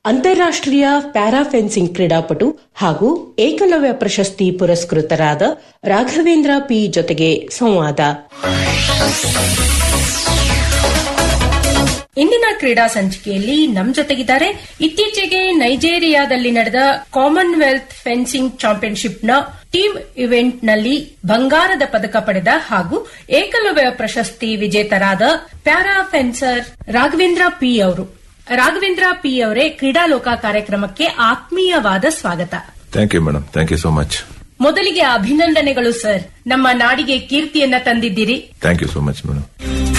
ಅಂತಾರಾಷ್ಟ್ರೀಯ para fencing ಕ್ರೀಡಾಪಟು ಹಾಗೂ ಏಕಲವ್ಯ ಪ್ರಶಸ್ತಿ ಪುರಸ್ಕೃತರಾದ ರಾಘವೇಂದ್ರ ಪಿ ಜೊತೆಗೆ ಸಂವಾದ ಇಂದಿನ ಕ್ರೀಡಾ ಸಂಚಿಕೆಯಲ್ಲಿ ನಮ್ ಜೊತೆಗಿದ್ದಾರೆ ಇತ್ತೀಚೆಗೆ ನೈಜೀರಿಯಾದಲ್ಲಿ ನಡೆದ ಕಾಮನ್ವೆಲ್ತ್ ಫೆನ್ಸಿಂಗ್ ಚಾಂಪಿಯನ್ಶಿಪ್ನ ಟೀಮ್ ಇವೆಂಟ್ ನಲ್ಲಿ ಬಂಗಾರದ ಪದಕ ಪಡೆದ ಹಾಗೂ ಏಕಲವ್ಯ ಪ್ರಶಸ್ತಿ ವಿಜೇತರಾದ ಪ್ಯಾರಾ ಫೆನ್ಸರ್ ರಾಘವೇಂದ್ರ ಪಿ ಅವರು ರಾಘವೇಂದ್ರ ಪಿ ಅವರೇ ಕ್ರೀಡಾಲೋಕ ಕಾರ್ಯಕ್ರಮಕ್ಕೆ ಆತ್ಮೀಯವಾದ ಸ್ವಾಗತ thank you madam thank you so much ಮೊದಲಿಗೆ ಅಭಿನಂದನೆಗಳು ಸರ್ ನಮ್ಮ ನಾಡಿಗೆ ಕೀರ್ತಿಯನ್ನ ತಂದಿದ್ದೀರಿ thank you so much madam